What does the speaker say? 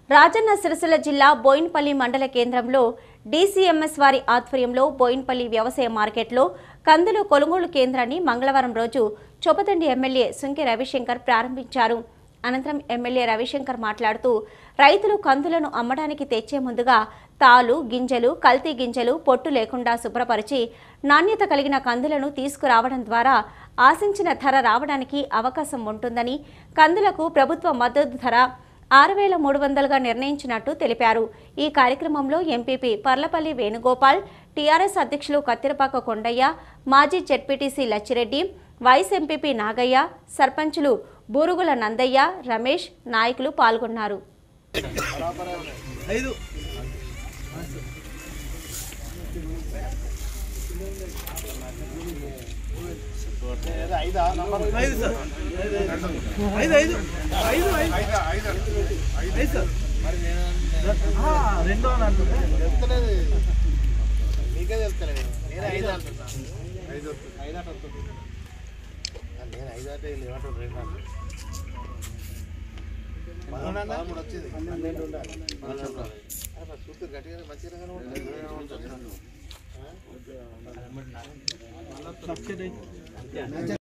రాజన్న సిరిసిల్ల జిల్లా బోయిన్పల్లి మండల కేంద్రంలో డీసీఎంఎస్ వారి ఆధ్వర్యంలో బోయిన్పల్లి వ్యవసాయ మార్కెట్లో కందుల కొనుగోలు కేంద్రాన్ని మంగళవారం రోజు చొప్పదండి ఎమ్మెల్యే సుంకె రవిశంకర్ ప్రారంభించారు అనంతరం ఎమ్మెల్యే రవిశంకర్ మాట్లాడుతూ రైతులు కందులను అమ్మడానికి తెచ్చే ముందుగా తాలు గింజలు కల్తీ గింజలు పొట్టు లేకుండా శుభ్రపరిచి నాణ్యత కలిగిన కందులను తీసుకురావడం ద్వారా ఆశించిన ధర రావడానికి అవకాశం ఉంటుందని కందులకు ప్రభుత్వ మద్దతు ధర ఆరు వేల మూడు వందలుగా నిర్ణయించినట్టు తెలిపారు ఈ కార్యక్రమంలో ఎంపీపీ పర్లపల్లి వేణుగోపాల్ టీఆర్ఎస్ అధ్యక్షులు కత్తిరపాక కొండయ్య మాజీ ZPTC Lachireddy vice MPP Nagaiah సర్పంచులు బూరుగుల నందయ్య రమేష్ నాయకులు పాల్గొన్నారు ఐదు ఐదు సార్ ఐదు ఐదు ఐదు ఐదు ఐదు సార్ ఆ, రెండో అని అంటుంటే చెప్తలేదు మీకే చెప్తలేదు నేను ఐదు అంటున్నా ఐదు ఐదు అంటుంది నేను ఐదు అంటే వీళ్ళు ఏమంటారు రెండు అంటారు పదమూడు వచ్చింది పన్నెండు ఉండాలి పన్నెండు ఉండాలి చూస్తే గట్టిగా మంచిగానే ఉంటుంది సబ్సిడీ